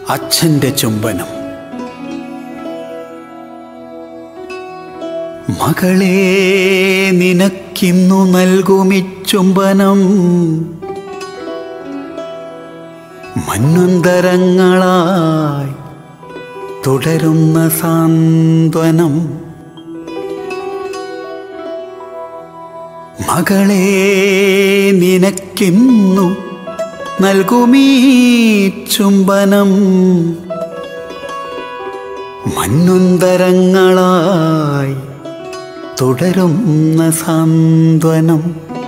അച്ഛന്റെ ചുംബനം മകളെ നിനക്കിന്നു നൽകുമി ചുംബനം മന്വന്തരങ്ങളായി തുടരുന്ന സാന്ത്വനം മകളെ നിനക്കിന്നു നൽകുമീ ചുംബനം മന്നുന്തരങ്ങളായി തുടരുന്ന സാന്ത്വനം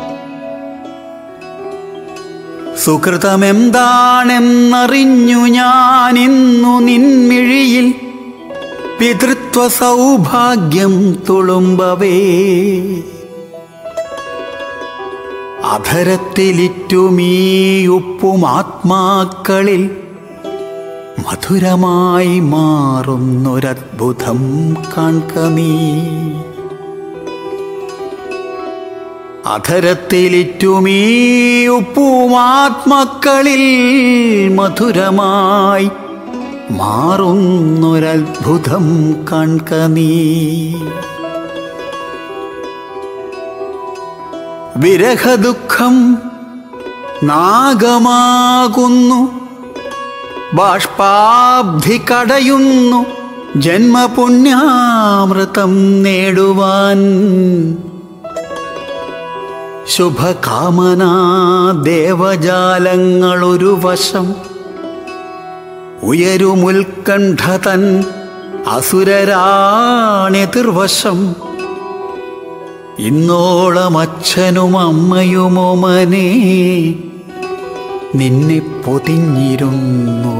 സുഹൃതമെന്താണെന്നറിഞ്ഞു ഞാനിന്നു നിൻമിഴിയിൽ പിതൃത്വ സൗഭാഗ്യം തുളുമ്പവേ അധരത്തിലിറ്റുമീ ഉപ്പും ആത്മാക്കളിൽ മധുരമായി മാറുന്നൊരത്ഭുതം കാൺക നീ അധരത്തിലിറ്റുമീ ഉപ്പും ആത്മാക്കളിൽ മധുരമായി മാറുന്നൊരത്ഭുതം കാൺക നീ വിരഹദുഃഖം നാഗമാകുന്നു ബാഷ്പാബ്ധി കടയുന്നു ജന്മപുണ്യാമൃതം നേടുവാൻ ശുഭകാമനാ ദേവജാലങ്ങളൊരു വശം ഉയരുമുൽക്കണ്ഠതൻ അസുരരാണെതിർവശം ഇന്നോളം അച്ഛനും അമ്മയുമോമനെ നിന്നെ പൊതിഞ്ഞിരുന്നു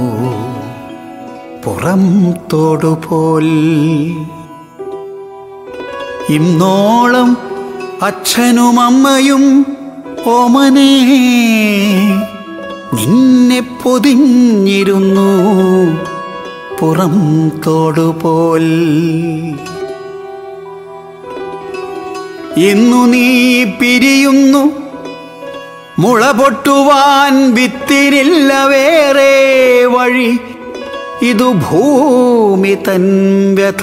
പുറം തോടുപോൽ ഇന്നോളം അച്ഛനും അമ്മയും ഓമനെ നിന്നെ പൊതിഞ്ഞിരുന്നു പുറം തോടുപോൽ ഇന്നു നീ പിരിയുന്നു മുള പൊട്ടുവാൻ വിത്തിനില്ല വേറെ വഴി ഇതു ഭൂമി തൻ വ്യഥ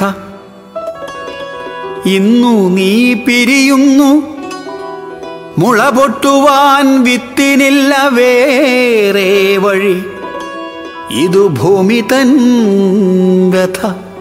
ഇന്നു നീ പിരിയുന്നു മുള പൊട്ടുവാൻ വിത്തിനില്ല വേറെ വഴി ഇതു ഭൂമി തൻ വ്യഥ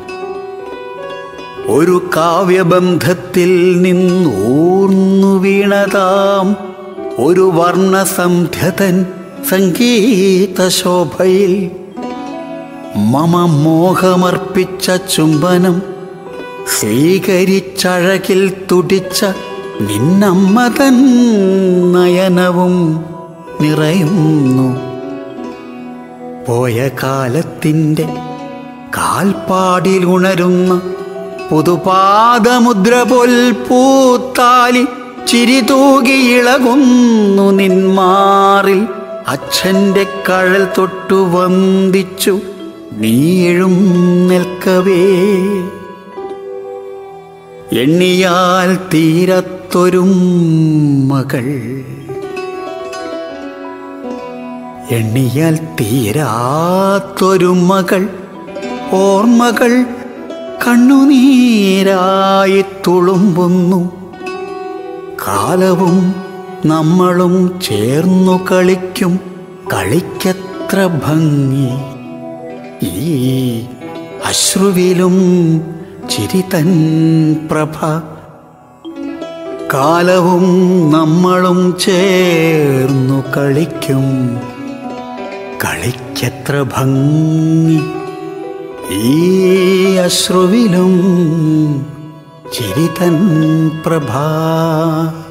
ഒരു കാവ്യബന്ധത്തിൽ നിന്നൂർന്നു വീണതാം ഒരു വർണ്ണസന്ധ്യതൻ സംഗീത ശോഭയിൽ മമ മോഹമർപ്പിച്ച ചുംബനം സ്വീകരിച്ചഴകിൽ തുടിച്ച നിന്നമ്മതൻ നയനവും നിറയുന്നു പോയ കാലത്തിൻ്റെ കാൽപ്പാടിൽ ഉണരുന്ന പുതുപാദമുദ്ര പോൽ പൂത്താലി ചിരി തൂകി ഇളകുന്നു നിന്മാറിൽ അച്ഛൻ്റെ കഴൽ തൊട്ടു വന്ദിച്ചു നീഴും നിൽക്കവേ എണ്ണിയാൽ തീരത്തൊരും മകൾ എണ്ണിയാൽ തീരാത്തൊരു മകൾ ഓർമ്മകൾ കണ്ണുനീരായി തുളുമ്പുന്നു കാലവും നമ്മളും ചേർന്നു കളിക്കും കളിക്കത്ര ഭംഗി ഈ അശ്രുവിലും ചിരിതൻ പ്രഭ കാലവും നമ്മളും ചേർന്നു കളിക്കും കളിക്കത്ര ഭംഗി ഈ അശ്രുവിലും ചിരിതൻ പ്രഭ